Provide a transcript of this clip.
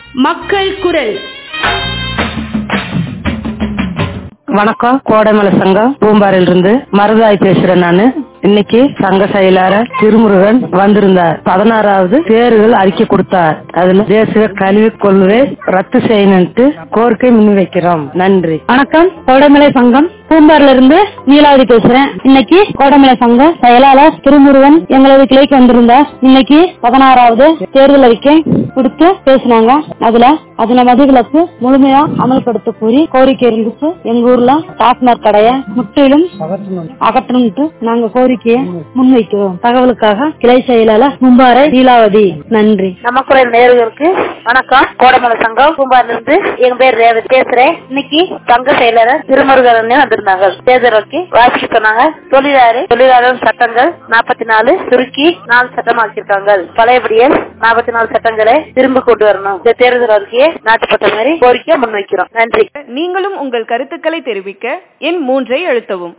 மக்கள் குரல் வணக்கம் கோடைமலை சங்கம் பூம்பாறையிலிருந்து மருதாய் பேசுறேன் நானு இன்னைக்கு சங்க செயலாளர் திருமுருகன் வந்திருந்தார் பதினாறாவது தேர்தல் அறிக்கை கொடுத்தார் அதுல தேசிய கல்விக் கொள்கை ரத்து செய்யணும்ட்டு கோரிக்கை முன்வைக்கிறோம் நன்றி வணக்கம் கோடைமலை சங்கம் பூம்பார்ல இருந்து நீலாவதி பேசுறேன் இன்னைக்கு கோடைமலை சங்கம் செயலாளர் திருமுருகன் எங்களது கிளைக்கு வந்திருந்தார் இன்னைக்கு பதினாறாவது தேர்தல் அறிக்கை கொடுத்து பேசினாங்க அதுல அதுல மதுவிலக்கு முழுமையா அமல்படுத்த கூறி கோரிக்கை இருந்துச்சு எங்க ஊர்ல டாஸ்மாக் கடைய முற்றிலும் அகற்றணும்ட்டு நாங்க கோரிக்கையை முன்வைக்கிறோம் தகவலுக்காக கிளை செயலாளர் மும்பாறை நீலாவதி நன்றி நமக்குறை நேர்களுக்கு வணக்கம் கோடமலை சங்கம் பூம்பாரில இருந்து எங்க பேர் ரேவதி பேசுறேன் இன்னைக்கு சங்க செயலாளர் திருமுருகன் அண்ணன் வந்திருந்தாங்க தேர்தலுக்கு வாசிக்க சொன்னாங்க தொழிலாளர் தொழிலாளர் சட்டங்கள் நாற்பத்தி நாலு சுருக்கி நாலு சட்டமாக்கியிருக்காங்க பழையபடியே நாற்பத்தி நாலு சட்டங்களை திரும்ப கொண்டு வரணும் இந்த தேர்தல் அறிக்கையை நாட்டுப்பட்ட மாதிரி கோரிக்கை முன்வைக்கிறோம் நன்றி நீங்களும் உங்கள் கருத்துக்களை தெரிவிக்க எண் மூன்றை அழுத்தவும்